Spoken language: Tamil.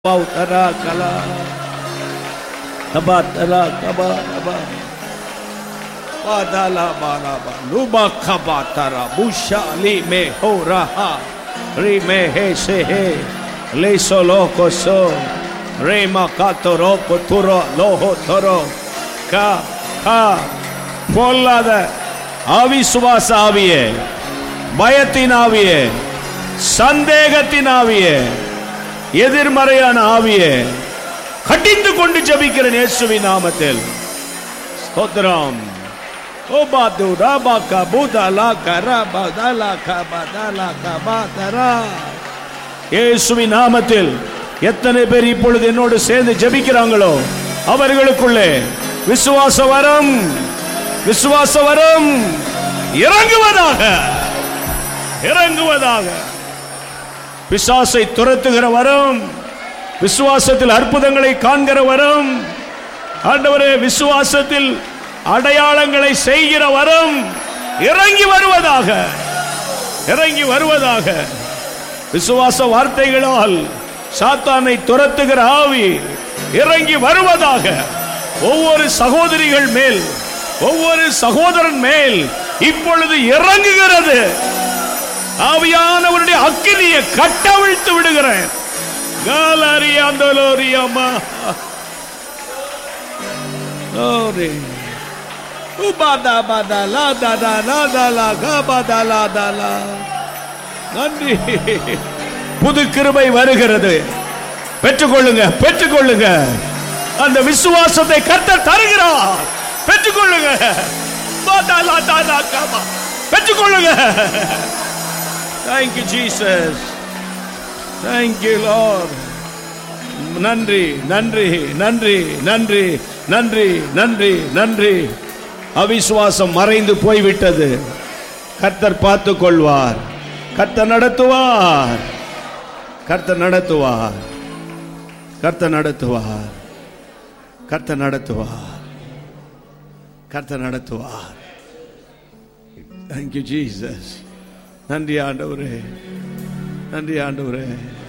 Bautara kala. Kabatara kaba kaba. Badala baraba. Luba kabatara. Busha li me ho raha. Ri me he se he. Le solo koso. Re ma katoro poturo loho toro. Ka ka. பொல்லாத அவிசுவாச ஆவியே பயத்தின் ஆவியே சந்தேகத்தின் ஆவியே எதிர்மறையான ஆவியே கட்டிந்து கொண்டு ஜபிக்கிறேன் இயேசுவின் நாமத்தில் ஸ்தோத்திரம் ஓ பாது ராபா கபூதா லா கரபா தலா கபா தலா கபா தரா இயேசுவின் நாமத்தில் எத்தனை பேர் இப்பொழுது என்னோடு சேர்ந்து ஜெபிக்கிறாங்களோ அவர்களுக்குள்ளே விசுவாச வரம் விசுவாச வரம் இறங்குவதாக இறங்குவதாக பிசாசை துரத்துகிற வரம் விசுவாசத்தில் அற்புதங்களை காண்கிற வரம் ஆண்டவரே விசுவாசத்தில் அடையாளங்களை செய்கிற வரம் இறங்கி வருவதாக இறங்கி வருவதாக விசுவாச வார்த்தைகளால் சாத்தானை துரத்துகிற ஆவி இறங்கி வருவதாக ஒவ்வொரு சகோதரிகள் மேல் ஒவ்வொரு சகோதரன் மேல் இப்பொழுது இறங்குகிறது ஆவியானவருடைய அக்கினியை கட்டவிழ்த்து விடுகிறேன் காலரியாந்தலோரியம்மா Glory. உபாதா பாதா லா தாதா லா தாலா காபாதா லா தாலா நன்றி புது கிருபை வருகிறது பெற்றுக்கொள்ளுங்க பெற்றுக்கொள்ளுங்க அந்த விசுவாசத்தை கர்த்தர் தருகிறார் பெற்றுக்கொள்ளுங்க பாதா லா தாதா Kaapa பெற்றுக்கொள்ளுங்க Thank you, Jesus. Thank you, Lord. நன்றி நன்றி நன்றி நன்றி நன்றி நன்றி நன்றி அவிசுவாசம் மறைந்து போய்விட்டது கர்த்தர் பார்த்து கொள்வார் கர்த்தர் நடத்துவார் கர்த்தர் நடத்துவார் கர்த்தர் நடத்துவார் கர்த்தர் நடத்துவார் கர்த்தர் நடத்துவார் தேங்க்யூ ஜீசஸ் நன்றி ஆண்டவரே நன்றி ஆண்டவரே